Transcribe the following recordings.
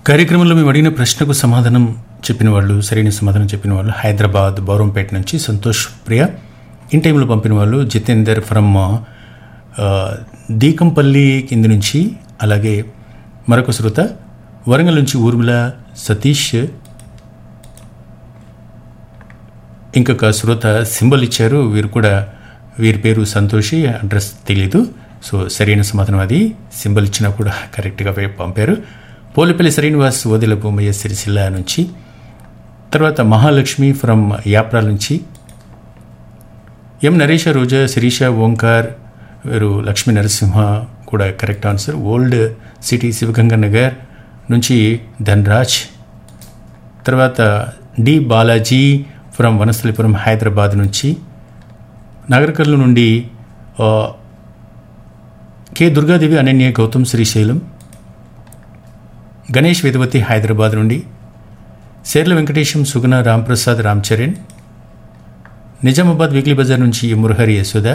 కార్యక్రమంలో మేము అడిగిన ప్రశ్నకు సమాధానం చెప్పిన వాళ్ళు సరైన సమాధానం చెప్పిన వాళ్ళు హైదరాబాద్ బౌరంపేట నుంచి సంతోష్ ప్రియ ఇన్ టైంలో పంపిన వాళ్ళు జితేందర్ ఫ్రమ్ ఆ, దీకంపల్లి కింది నుంచి అలాగే మరొక శ్రోత వరంగల్ నుంచి ఊర్మిళ సతీష్ ఇంకొక శ్రోత సింబల్ ఇచ్చారు వీరు కూడా వీరి పేరు సంతోషి అడ్రస్ తెలియదు సో సరైన సమాధానం అది సింబల్ ఇచ్చినా కూడా కరెక్ట్గా పే- పంపారు పోలిపల్లి శ్రీనివాస్ ఓదెల బొమ్మయ్య సిరిసిల్ల నుంచి తర్వాత మహాలక్ష్మి ఫ్రమ్ యాప్రాల నుంచి ఎం నరేష రోజా శిరీష ఓంకార్ వీరు లక్ష్మీ నరసింహ కూడా correct answer old city Shivaganga Nagar నుంచి ధన్రాజ్ తర్వాత డి బాలాజీ ఫ్రమ్ వనస్థలిపురం హైదరాబాద్ నుంచి నాగరికర్ల నుండి ఆ, కె దుర్గాదేవి అనన్య గౌతమ్ శ్రీశైలం గణేష్ వేదవతి హైదరాబాద్ నుండి శేర్ల వెంకటేశం సుగుణ రాంప్రసాద్ రామ్ చరణ్ నిజామాబాద్ వీక్లీ బజార్ నుంచి మురహరి యశోద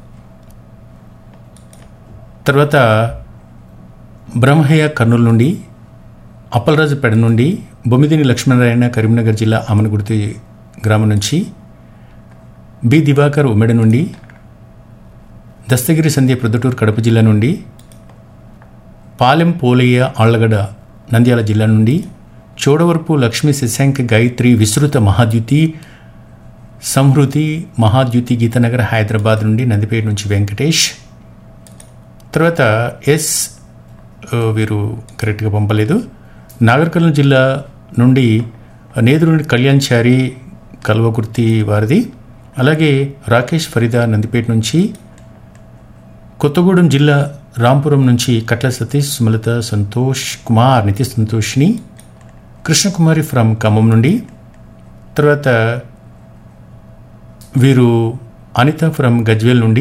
తర్వాత బ్రహ్మయ్య కర్నూలు నుండి అప్పలరాజుపేట నుండి బొమ్మిదిని లక్ష్మీనారాయణ కరీంనగర్ జిల్లా అమనగుర్తి గ్రామం నుంచి బి దివాకర్ ఉమ్మెడ నుండి దస్తగిరి సంధ్య ప్రొద్దుటూరు కడప జిల్లా నుండి పాలెం పోలయ్య ఆళ్లగడ్డ నంద్యాల జిల్లా నుండి చోడవరపు లక్ష్మీ శశాంక్ గాయత్రి విస్తృత మహాద్యుతి సంహృతి మహాద్యుతి గీతనగర్ హైదరాబాద్ నుండి నందిపేట నుంచి వెంకటేష్ తర్వాత ఎస్ ఆ, వీరు కరెక్ట్గా పంపలేదు నాగర్కర్నూలు జిల్లా నుండి నేదురు నుండి కళ్యాణ్చారి కల్వకుర్తి వారిది అలాగే రాకేష్ ఫరీదా నందిపేట నుంచి కొత్తగూడెం జిల్లా రాంపురం నుంచి కట్ల సతీష్ సుమలత సంతోష్ కుమార్ నిత్య సంతోష్ని కృష్ణకుమారి ఫ్రమ్ ఖమ్మం నుండి తర్వాత వీరు అనిత ఫ్రమ్ గజ్వేల్ నుండి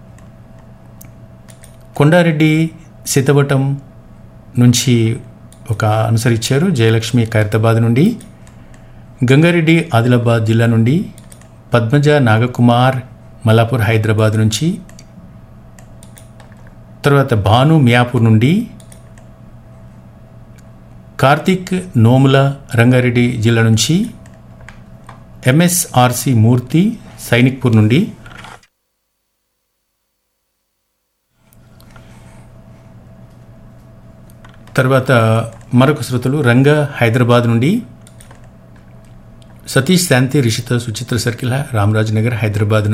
కొండారెడ్డి సీతవటం నుంచి ఒక అనుసరించారు జయలక్ష్మి ఖైరతాబాద్ నుండి గంగారెడ్డి ఆదిలాబాద్ జిల్లా నుండి పద్మజ నాగకుమార్ మలాపూర్ హైదరాబాద్ నుంచి తర్వాత భాను మియాపూర్ నుండి కార్తిక్ నోముల రంగారెడ్డి జిల్లా నుంచి ఎంఎస్ఆర్సి మూర్తి సైనిక్పూర్ నుండి తర్వాత మరొక శ్రోతలు రంగా హైదరాబాద్ నుండి సతీష్ శాంతి రిషిత సుచిత్ర సర్కిల్ రామరాజ్ నగర్ హైదరాబాద్